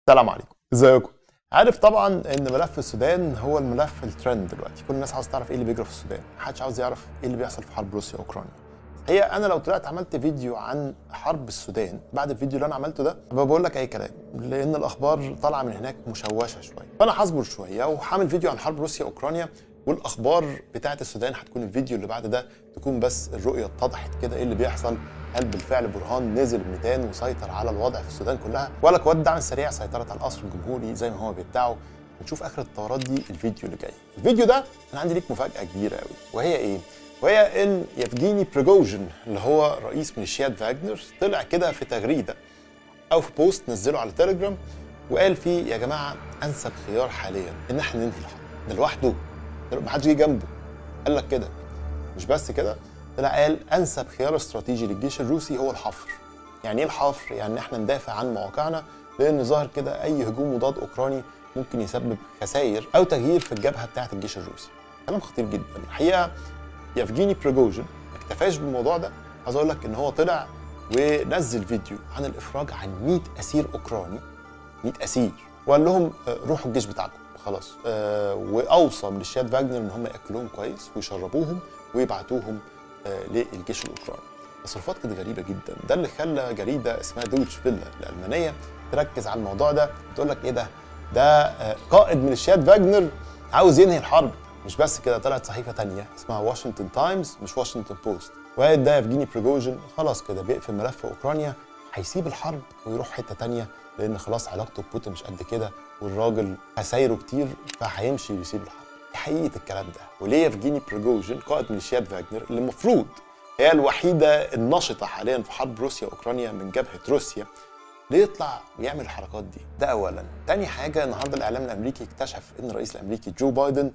السلام عليكم ازيكم عارف طبعا ان ملف السودان هو الملف الترند دلوقتي كل الناس عاوز تعرف ايه اللي بيجرى في السودان محدش عاوز يعرف ايه اللي بيحصل في حرب روسيا واوكرانيا هي انا لو طلعت عملت فيديو عن حرب السودان بعد الفيديو اللي انا عملته ده بقول لك اي كلام لان الاخبار طالعه من هناك مشوشه شويه فانا هصبر شويه وهعمل فيديو عن حرب روسيا واوكرانيا والاخبار بتاعه السودان هتكون الفيديو اللي بعد ده تكون بس الرؤيه اتضحت كده ايه اللي بيحصل هل بالفعل برهان نزل الميدان وسيطر على الوضع في السودان كلها ولا قوات الدعم السريع سيطرت على القصر الجمهوري زي ما هو بيدعوا نشوف اخر الطورات دي الفيديو اللي جاي الفيديو ده انا عندي ليك مفاجاه كبيره قوي وهي ايه وهي ان يفجيني بريجوجين اللي هو رئيس ميليشيات فاجنر طلع كده في تغريده او في بوست نزله على تليجرام وقال فيه يا جماعه انسب خيار حاليا ان احنا ننهي الحرب ده لوحده ما حدش جه جنبه قال لك كده مش بس كده طلع قال انسب خيار استراتيجي للجيش الروسي هو الحفر يعني ايه الحفر يعني ان احنا ندافع عن مواقعنا لان ظاهر كده اي هجوم مضاد اوكراني ممكن يسبب خسائر او تغيير في الجبهه بتاعه الجيش الروسي كلام خطير جدا الحقيقه يفجيني بريجوجين ما اكتفاش بالموضوع ده عايز اقول لك ان هو طلع ونزل فيديو عن الافراج عن 100 اسير اوكراني 100 اسير وقال لهم آه، روحوا الجيش بتاعكم خلاص آه واوصى ميليشيات فاجنر ان هم ياكلوهم كويس ويشربوهم ويبعتوهم آه للجيش الاوكراني تصرفات كانت غريبه جدا ده اللي خلى جريده اسمها دويتش فيلا الالمانيه تركز على الموضوع ده تقول لك ايه ده ده آه قائد ميليشيات فاجنر عاوز ينهي الحرب مش بس كده طلعت صحيفه تانية اسمها واشنطن تايمز مش واشنطن بوست وقال ده يفجيني بريجوجين خلاص كده بيقفل ملف اوكرانيا هيسيب الحرب ويروح حته تانية لان خلاص علاقته ببوتين مش قد كده والراجل خسايره كتير فهيمشي ويسيب الحرب دي حقيقه الكلام ده وليه يفجيني بريجوجين قائد ميليشيات فاجنر اللي المفروض هي الوحيده النشطه حاليا في حرب روسيا واوكرانيا من جبهه روسيا ليه يطلع ويعمل الحركات دي؟ ده اولا. تاني حاجه النهارده الاعلام الامريكي اكتشف ان الرئيس الامريكي جو بايدن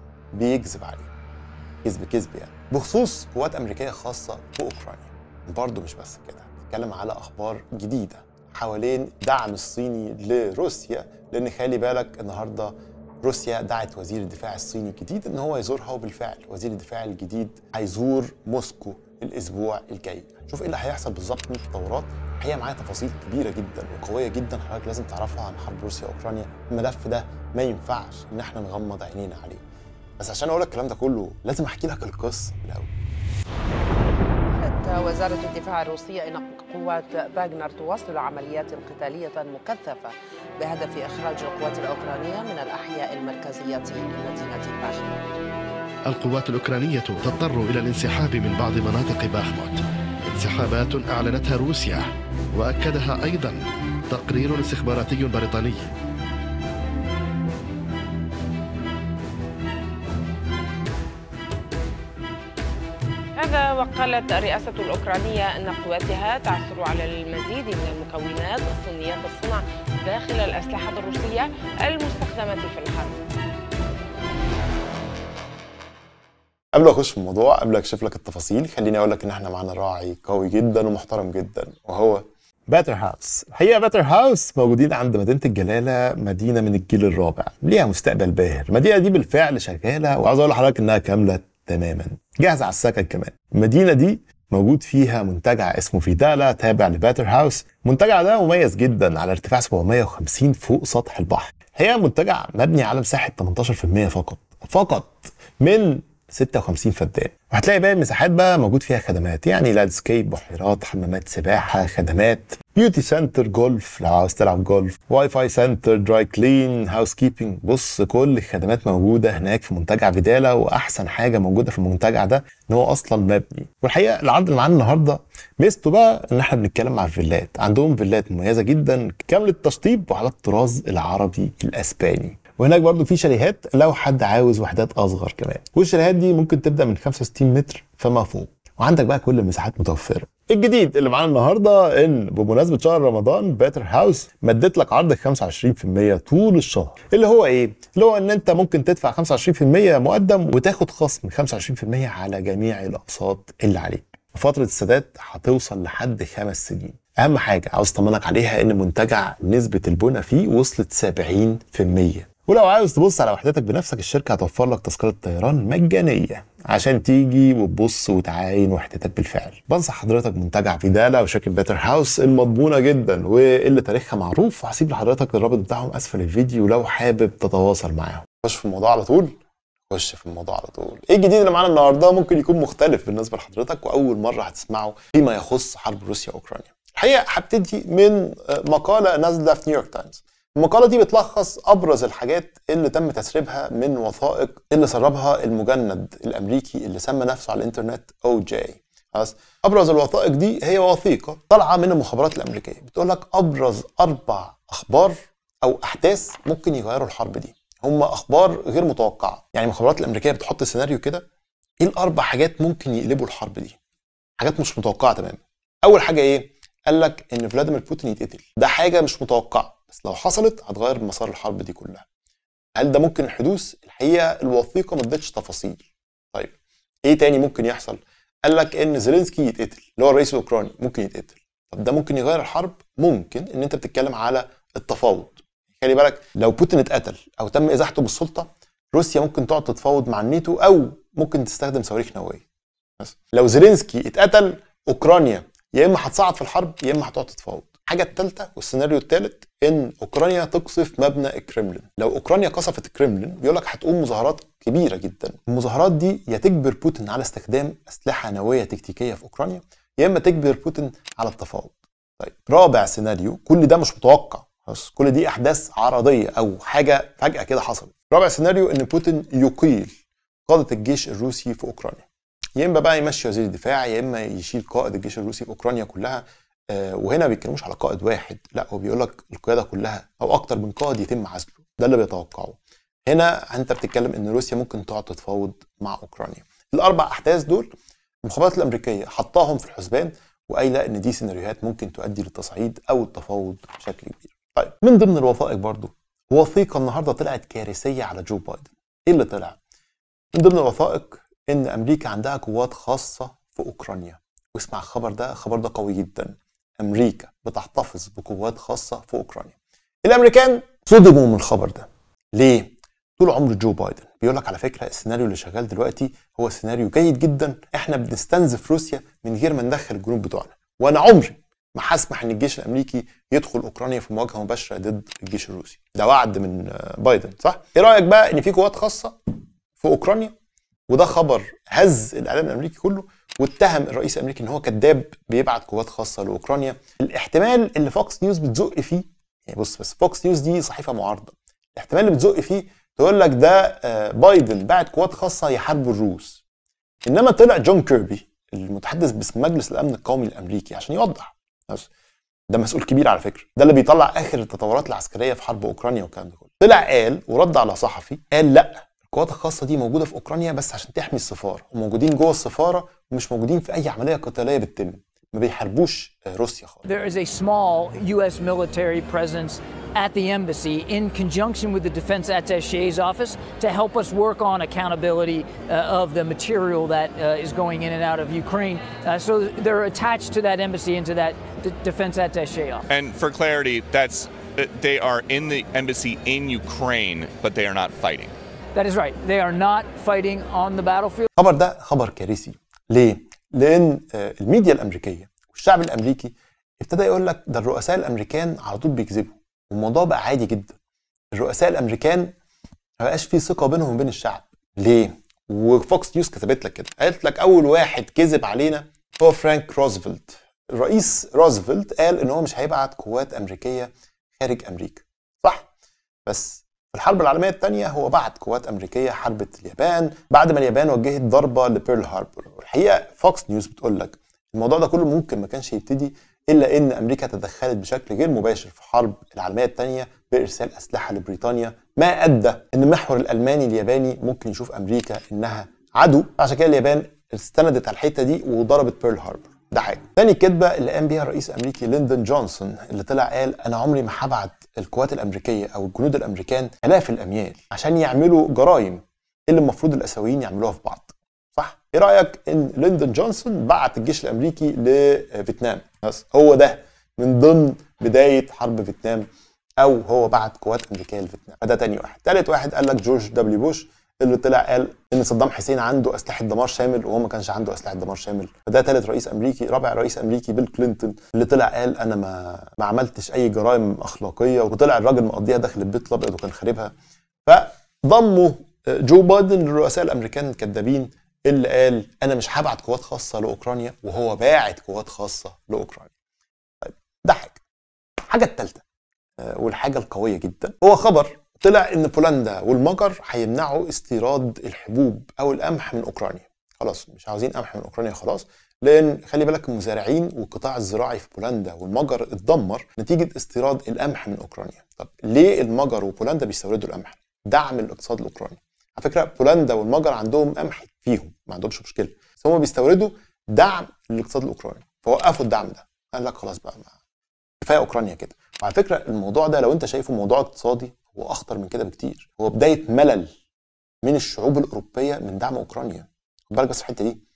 بيكذب عليه. كذب كذب يعني. بخصوص قوات امريكيه خاصه في اوكرانيا. برضه مش بس كده، بيتكلم على اخبار جديده حوالين دعم الصيني لروسيا لان خلي بالك النهارده روسيا دعت وزير الدفاع الصيني الجديد ان هو يزورها وبالفعل وزير الدفاع الجديد هيزور موسكو الاسبوع الجاي شوف ايه اللي هيحصل بالظبط من التطورات هي معايا تفاصيل كبيره جدا وقويه جدا حضرتك لازم تعرفها عن حرب روسيا واوكرانيا الملف ده ما ينفعش ان احنا نغمض عينينا عليه بس عشان اقول لك الكلام ده كله لازم احكي لك القصه من الاول قالت وزارة الدفاع الروسية إن قوات فاغنر تواصل عمليات قتالية مكثفة بهدف إخراج القوات الأوكرانية من الأحياء المركزية لمدينة باخموت القوات الأوكرانية تضطر إلى الانسحاب من بعض مناطق باخموت انسحابات أعلنتها روسيا وأكدها أيضا تقرير استخباراتي بريطاني هذا وقالت الرئاسة الأوكرانية أن قواتها تعثر على المزيد من المكونات صينية الصنع داخل الأسلحة الروسية المستخدمة في الحرب قبل ما اخش في الموضوع قبل ما اكشف لك التفاصيل خليني اقول لك ان احنا معانا راعي قوي جدا ومحترم جدا وهو باتر هاوس الحقيقه باتر هاوس موجودين عند مدينه الجلاله مدينه من الجيل الرابع ليها مستقبل باهر المدينه دي بالفعل شغاله وعاوز اقول لحضرتك انها كامله تماما جاهزه على السكن كمان المدينه دي موجود فيها منتجع اسمه فيدالا تابع لباتر هاوس المنتجع ده مميز جدا على ارتفاع 750 فوق سطح البحر هي منتجع مبني على مساحه 18% فقط فقط من 56 فدان وهتلاقي باقي المساحات بقى موجود فيها خدمات يعني لاندسكيب بحيرات حمامات سباحه خدمات بيوتي سنتر جولف لو عاوز تلعب جولف واي فاي سنتر دراي كلين هاوس كيبنج بص كل الخدمات موجوده هناك في منتجع فيدالا واحسن حاجه موجوده في المنتجع ده ان هو اصلا مبني والحقيقه العرض اللي معانا النهارده ميزته بقى ان احنا بنتكلم على الفيلات عندهم فيلات مميزه جدا كامله التشطيب وعلى الطراز العربي الاسباني وهناك برضو في شاليهات لو حد عاوز وحدات اصغر كمان والشاليهات دي ممكن تبدا من 65 متر فما فوق وعندك بقى كل المساحات متوفره الجديد اللي معانا النهارده ان بمناسبه شهر رمضان باتر هاوس مدت لك عرض 25% طول الشهر اللي هو ايه اللي هو ان انت ممكن تدفع 25% مقدم وتاخد خصم 25% على جميع الاقساط اللي عليك فتره السداد هتوصل لحد خمس سنين اهم حاجه عاوز اطمنك عليها ان منتجع نسبه البنى فيه وصلت 70% ولو عاوز تبص على وحدتك بنفسك الشركه هتوفر لك تذكره طيران مجانيه عشان تيجي وتبص وتعاين وحدتك بالفعل بنصح حضرتك منتجع فيدالا وشركه بيتر هاوس المضمونه جدا واللي تاريخها معروف هسيب لحضرتك الرابط بتاعهم اسفل الفيديو لو حابب تتواصل معاهم خش في الموضوع على طول خش في الموضوع على طول ايه الجديد اللي معانا النهارده ممكن يكون مختلف بالنسبه لحضرتك واول مره هتسمعه فيما يخص حرب روسيا واوكرانيا الحقيقه هبتدي من مقاله نازله في نيويورك تايمز المقالة دي بتلخص أبرز الحاجات اللي تم تسريبها من وثائق اللي سربها المجند الأمريكي اللي سمى نفسه على الإنترنت أو جاي خلاص أبرز الوثائق دي هي وثيقة طالعة من المخابرات الأمريكية بتقول لك أبرز أربع أخبار أو أحداث ممكن يغيروا الحرب دي هم أخبار غير متوقعة يعني المخابرات الأمريكية بتحط سيناريو كده إيه الأربع حاجات ممكن يقلبوا الحرب دي حاجات مش متوقعة تماما أول حاجة إيه قال لك إن فلاديمير بوتين يتقتل ده حاجة مش متوقعة بس لو حصلت هتغير مسار الحرب دي كلها هل ده ممكن الحدوث الحقيقه الوثيقه ما ادتش تفاصيل طيب ايه تاني ممكن يحصل قال لك ان زيلينسكي يتقتل اللي هو الرئيس الاوكراني ممكن يتقتل طب ده ممكن يغير الحرب ممكن ان انت بتتكلم على التفاوض خلي بالك لو بوتين اتقتل او تم ازاحته بالسلطه روسيا ممكن تقعد تتفاوض مع الناتو او ممكن تستخدم صواريخ نوويه بس لو زيلينسكي اتقتل اوكرانيا يا اما هتصعد في الحرب يا اما هتقعد تتفاوض الحاجه الثالثه والسيناريو الثالث ان اوكرانيا تقصف مبنى الكريملين لو اوكرانيا قصفت الكريملين بيقول لك هتقوم مظاهرات كبيره جدا المظاهرات دي يا تجبر بوتين على استخدام اسلحه نوويه تكتيكيه في اوكرانيا يا اما تجبر بوتين على التفاوض طيب رابع سيناريو كل ده مش متوقع بس كل دي احداث عرضيه او حاجه فجاه كده حصلت رابع سيناريو ان بوتين يقيل قاده الجيش الروسي في اوكرانيا يا اما بقى يمشي وزير الدفاع يا اما يشيل قائد الجيش الروسي في اوكرانيا كلها وهنا ما بيتكلموش على قائد واحد لا هو بيقول لك القياده كلها او اكتر من قائد يتم عزله ده اللي بيتوقعه هنا انت بتتكلم ان روسيا ممكن تقعد تتفاوض مع اوكرانيا الاربع احداث دول المخابرات الامريكيه حطاهم في الحسبان وقايله ان دي سيناريوهات ممكن تؤدي للتصعيد او التفاوض بشكل كبير طيب من ضمن الوثائق برضو وثيقه النهارده طلعت كارثيه على جو بايدن ايه اللي طلع من ضمن الوثائق ان امريكا عندها قوات خاصه في اوكرانيا واسمع الخبر ده الخبر ده قوي جدا امريكا بتحتفظ بقوات خاصه في اوكرانيا الامريكان صدموا من الخبر ده ليه طول عمر جو بايدن بيقول لك على فكره السيناريو اللي شغال دلوقتي هو سيناريو جيد جدا احنا بنستنزف روسيا من غير ما ندخل الجنود بتوعنا وانا عمري ما هسمح ان الجيش الامريكي يدخل اوكرانيا في مواجهه مباشره ضد الجيش الروسي ده وعد من بايدن صح ايه رايك بقى ان في قوات خاصه في اوكرانيا وده خبر هز الاعلام الامريكي كله واتهم الرئيس الامريكي ان هو كذاب بيبعت قوات خاصه لاوكرانيا الاحتمال اللي فوكس نيوز بتزق فيه يعني بص بس فوكس نيوز دي صحيفه معارضه الاحتمال اللي بتزق فيه تقول لك ده بايدن بعت قوات خاصه يحاربوا الروس انما طلع جون كيربي المتحدث باسم مجلس الامن القومي الامريكي عشان يوضح بس ده مسؤول كبير على فكره ده اللي بيطلع اخر التطورات العسكريه في حرب اوكرانيا والكلام ده كله طلع قال ورد على صحفي قال لا القوات الخاصه دي موجوده في اوكرانيا بس عشان تحمي السفاره وموجودين جوه السفاره ومش موجودين في اي عمليه قتاليه بتتم ما بيحاربوش روسيا خالص There is a small U.S. military presence at the embassy in conjunction with the defense attache's office to help us work on accountability uh, of the material that uh, is going in and out of Ukraine. Uh, so they're attached to that embassy and to that d- defense attache office. And for clarity, that's uh, they are in the embassy in Ukraine, but they are not fighting. That is right. They are not fighting on the battlefield. الخبر ده خبر كارثي ليه؟ لان الميديا الامريكيه والشعب الامريكي ابتدى يقول لك ده الرؤساء الامريكان على طول بيكذبوا والموضوع بقى عادي جدا الرؤساء الامريكان ما بقاش في ثقه بينهم وبين الشعب ليه؟ وفوكس نيوز كتبت لك كده قالت لك اول واحد كذب علينا هو فرانك روزفلت الرئيس روزفلت قال ان هو مش هيبعت قوات امريكيه خارج امريكا صح بس في الحرب العالميه الثانيه هو بعت قوات امريكيه حاربت اليابان بعد ما اليابان وجهت ضربه لبيرل هاربور والحقيقه فوكس نيوز بتقول لك الموضوع ده كله ممكن ما كانش يبتدي الا ان امريكا تدخلت بشكل غير مباشر في الحرب العالميه الثانيه بارسال اسلحه لبريطانيا ما ادى ان المحور الالماني الياباني ممكن يشوف امريكا انها عدو عشان كده اليابان استندت على الحته دي وضربت بيرل هاربور ده حاجه تاني كدبه اللي قام بيها الرئيس الامريكي ليندون جونسون اللي طلع قال انا عمري ما هبعت القوات الامريكيه او الجنود الامريكان الاف الاميال عشان يعملوا جرائم اللي المفروض الاسيويين يعملوها في بعض صح ايه رايك ان ليندون جونسون بعت الجيش الامريكي لفيتنام بس هو ده من ضمن بدايه حرب فيتنام او هو بعت قوات امريكيه لفيتنام فده تاني واحد تالت واحد قال لك جورج دبليو بوش اللي طلع قال ان صدام حسين عنده اسلحه دمار شامل وهو ما كانش عنده اسلحه دمار شامل فده ثالث رئيس امريكي رابع رئيس امريكي بيل كلينتون اللي طلع قال انا ما ما عملتش اي جرائم اخلاقيه وطلع الراجل مقضيها داخل البيت الابيض وكان خاربها فضموا جو بايدن للرؤساء الامريكان الكذابين اللي قال انا مش هبعت قوات خاصه لاوكرانيا وهو باعت قوات خاصه لاوكرانيا طيب ده حاجه الحاجه الثالثه والحاجه القويه جدا هو خبر طلع ان بولندا والمجر هيمنعوا استيراد الحبوب او القمح من اوكرانيا خلاص مش عاوزين قمح من اوكرانيا خلاص لان خلي بالك المزارعين والقطاع الزراعي في بولندا والمجر اتدمر نتيجه استيراد القمح من اوكرانيا طب ليه المجر وبولندا بيستوردوا القمح دعم الاقتصاد الاوكراني على فكره بولندا والمجر عندهم قمح فيهم ما عندهمش مشكله بس هم بيستوردوا دعم للاقتصاد الاوكراني فوقفوا الدعم ده قال لك خلاص بقى ما كفايه اوكرانيا كده وعلى فكره الموضوع ده لو انت شايفه موضوع اقتصادي هو اخطر من كده بكتير هو بدايه ملل من الشعوب الاوروبيه من دعم اوكرانيا خد بالك بس في الحته دي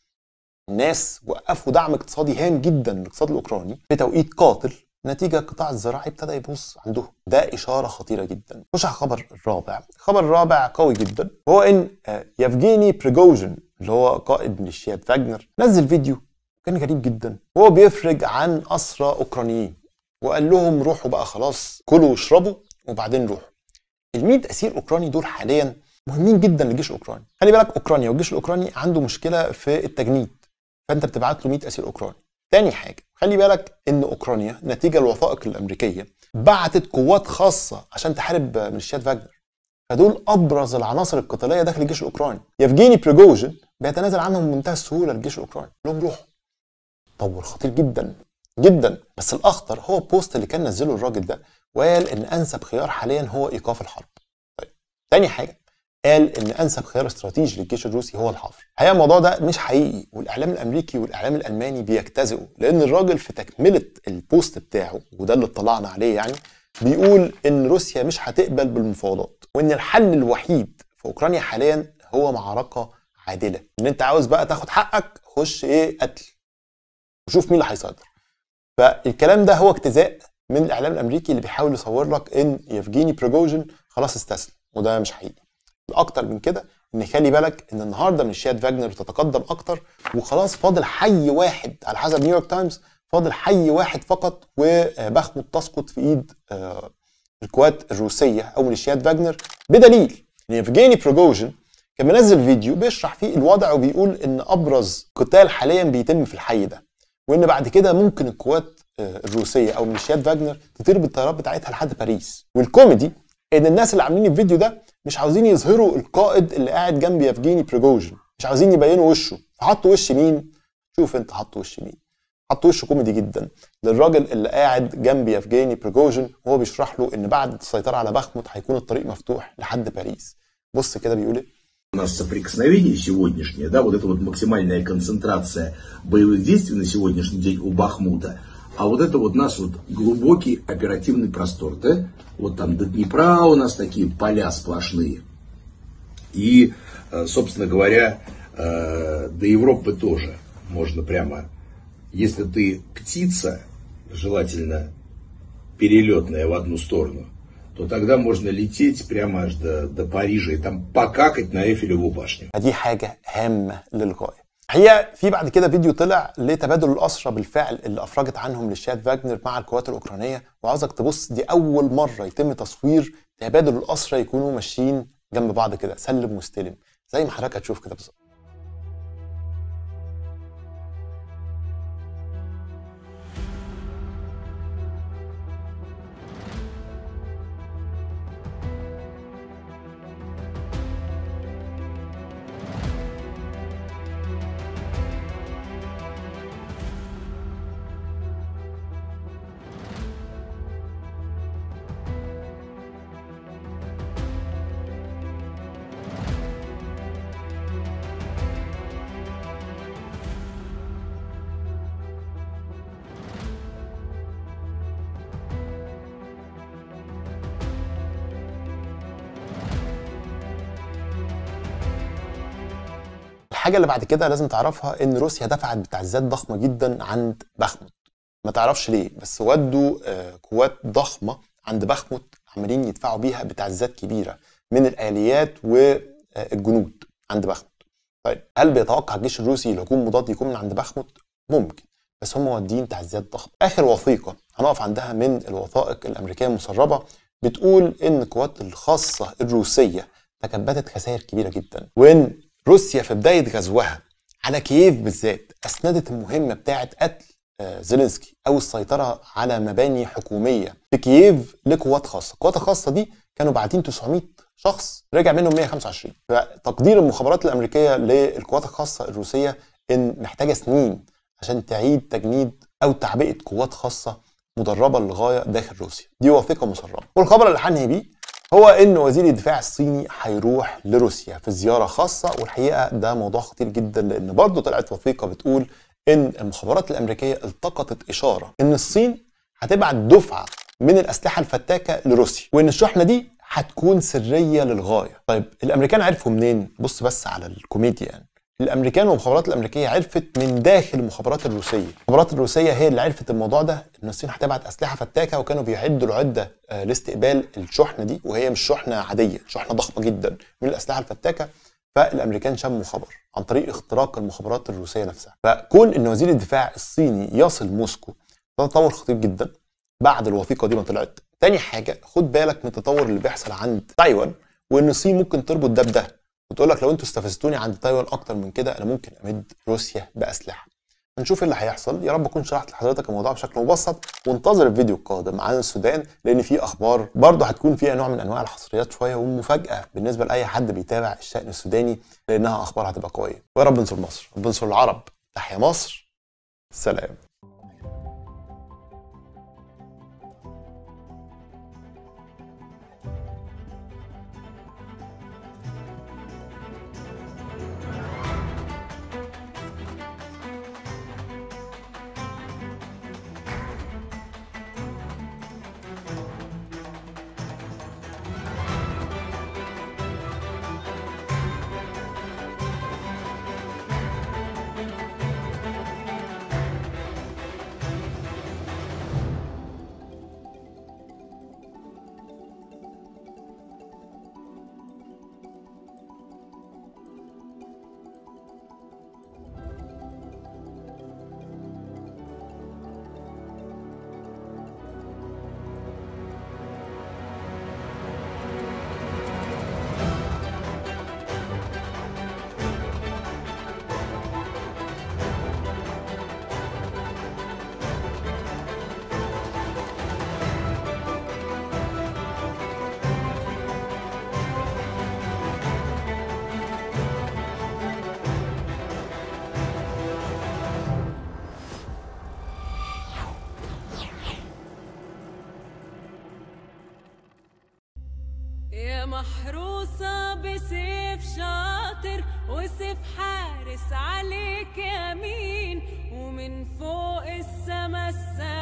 الناس وقفوا دعم اقتصادي هام جدا للاقتصاد الاوكراني في توقيت قاتل نتيجه القطاع الزراعي ابتدى يبوظ عندهم ده اشاره خطيره جدا خش على الخبر الرابع الخبر الرابع قوي جدا هو ان يفجيني بريجوجين اللي هو قائد ميليشيات فاجنر نزل فيديو كان غريب جدا وهو بيفرج عن اسرى اوكرانيين وقال لهم روحوا بقى خلاص كلوا واشربوا وبعدين روحوا ال 100 اسير اوكراني دول حاليا مهمين جدا للجيش الاوكراني خلي بالك اوكرانيا والجيش الاوكراني عنده مشكله في التجنيد فانت بتبعت له 100 اسير اوكراني تاني حاجه خلي بالك ان اوكرانيا نتيجه الوثائق الامريكيه بعتت قوات خاصه عشان تحارب ميليشيات فاجنر فدول ابرز العناصر القتاليه داخل الجيش الاوكراني يفجيني بريجوجين بيتنازل عنهم بمنتهى السهوله للجيش الاوكراني لهم روحوا تطور خطير جدا جدا بس الاخطر هو البوست اللي كان نزله الراجل ده وقال ان انسب خيار حاليا هو ايقاف الحرب طيب تاني حاجه قال ان انسب خيار استراتيجي للجيش الروسي هو الحظر الحقيقه الموضوع ده مش حقيقي والاعلام الامريكي والاعلام الالماني بيجتزئوا لان الراجل في تكمله البوست بتاعه وده اللي اطلعنا عليه يعني بيقول ان روسيا مش هتقبل بالمفاوضات وان الحل الوحيد في اوكرانيا حاليا هو معركه عادله ان انت عاوز بقى تاخد حقك خش ايه قتل وشوف مين اللي هيسيطر فالكلام ده هو اجتزاء من الاعلام الامريكي اللي بيحاول يصور لك ان يفجيني بريجوجين خلاص استسلم وده مش حقيقي الاكتر من كده ان خلي بالك ان النهارده ميليشيات فاجنر بتتقدم اكتر وخلاص فاضل حي واحد على حسب نيويورك تايمز فاضل حي واحد فقط وبخمت تسقط في ايد القوات الروسيه او ميليشيات فاجنر بدليل ان يفجيني بريجوجين كان منزل فيديو بيشرح فيه الوضع وبيقول ان ابرز قتال حاليا بيتم في الحي ده وان بعد كده ممكن القوات الروسيه او ميليشيات فاجنر تطير بالطيارات بتاعتها لحد باريس والكوميدي ان الناس اللي عاملين الفيديو ده مش عاوزين يظهروا القائد اللي قاعد جنب يفجيني بريجوجين مش عاوزين يبينوا وشه فحطوا وش مين شوف انت حطوا وش مين حطوا وش كوميدي جدا للراجل اللي قاعد جنب يفجيني بريجوجين وهو بيشرح له ان بعد السيطره على بخمت هيكون الطريق مفتوح لحد باريس بص كده بيقول ايه У нас соприкосновение сегодняшнее, да, вот это вот максимальная концентрация боевых действий на сегодняшний день у Бахмута, а вот это вот у нас вот глубокий оперативный простор, да, вот там до Днепра у нас такие поля сплошные. И, собственно говоря, до Европы тоже можно прямо, если ты птица, желательно перелетная в одну сторону, то тогда можно лететь прямо аж до, до Парижа и там покакать на Эйфелеву башню. دي حاجه هامه للغايه هي في بعد كده فيديو طلع لتبادل الاسرى بالفعل اللي افرجت عنهم ميليشيات فاجنر مع القوات الاوكرانيه وعاوزك تبص دي اول مره يتم تصوير تبادل الاسرى يكونوا ماشيين جنب بعض كده سلم واستلم زي ما حضرتك هتشوف كده بالظبط الحاجه اللي بعد كده لازم تعرفها ان روسيا دفعت بتعزيزات ضخمه جدا عند بخمت ما تعرفش ليه بس ودوا قوات ضخمه عند بخمت عمالين يدفعوا بيها بتعزيزات كبيره من الاليات والجنود عند بخمت طيب هل بيتوقع الجيش الروسي الهجوم مضاد يكون من عند بخمت ممكن بس هم مودين تعزيزات ضخمه اخر وثيقه هنقف عندها من الوثائق الامريكيه المسربه بتقول ان القوات الخاصه الروسيه تكبدت خسائر كبيره جدا وان روسيا في بدايه غزوها على كييف بالذات اسندت المهمه بتاعه قتل آه، زيلينسكي او السيطره على مباني حكوميه في كييف لقوات خاصه، القوات الخاصه دي كانوا باعتين 900 شخص رجع منهم 125 فتقدير المخابرات الامريكيه للقوات الخاصه الروسيه ان محتاجه سنين عشان تعيد تجنيد او تعبئه قوات خاصه مدربه للغايه داخل روسيا دي وثيقه مسربه والخبر اللي هنهي بيه هو ان وزير الدفاع الصيني هيروح لروسيا في زياره خاصه والحقيقه ده موضوع خطير جدا لان برضه طلعت وثيقه بتقول ان المخابرات الامريكيه التقطت اشاره ان الصين هتبعت دفعه من الاسلحه الفتاكه لروسيا وان الشحنه دي هتكون سريه للغايه طيب الامريكان عرفوا منين بص بس على الكوميديا يعني الامريكان والمخابرات الامريكيه عرفت من داخل المخابرات الروسيه المخابرات الروسيه هي اللي عرفت الموضوع ده ان الصين هتبعت اسلحه فتاكه وكانوا بيعدوا العده آه، لاستقبال الشحنه دي وهي مش شحنه عاديه شحنه ضخمه جدا من الاسلحه الفتاكه فالامريكان شموا خبر عن طريق اختراق المخابرات الروسيه نفسها فكون ان وزير الدفاع الصيني يصل موسكو ده تطور خطير جدا بعد الوثيقه دي ما طلعت تاني حاجه خد بالك من التطور اللي بيحصل عند تايوان وان الصين ممكن تربط ده بده وتقول لك لو انتوا استفزتوني عند تايوان اكتر من كده انا ممكن امد روسيا باسلحه هنشوف ايه اللي هيحصل يا رب اكون شرحت لحضرتك الموضوع بشكل مبسط وانتظر الفيديو القادم عن السودان لان في اخبار برضه هتكون فيها نوع من انواع الحصريات شويه ومفاجاه بالنسبه لاي حد بيتابع الشان السوداني لانها اخبار هتبقى قويه ويا رب انصر مصر رب انصر العرب تحيا مصر سلام يا محروسة بسيف شاطر وسيف حارس عليك يمين ومن فوق السما السما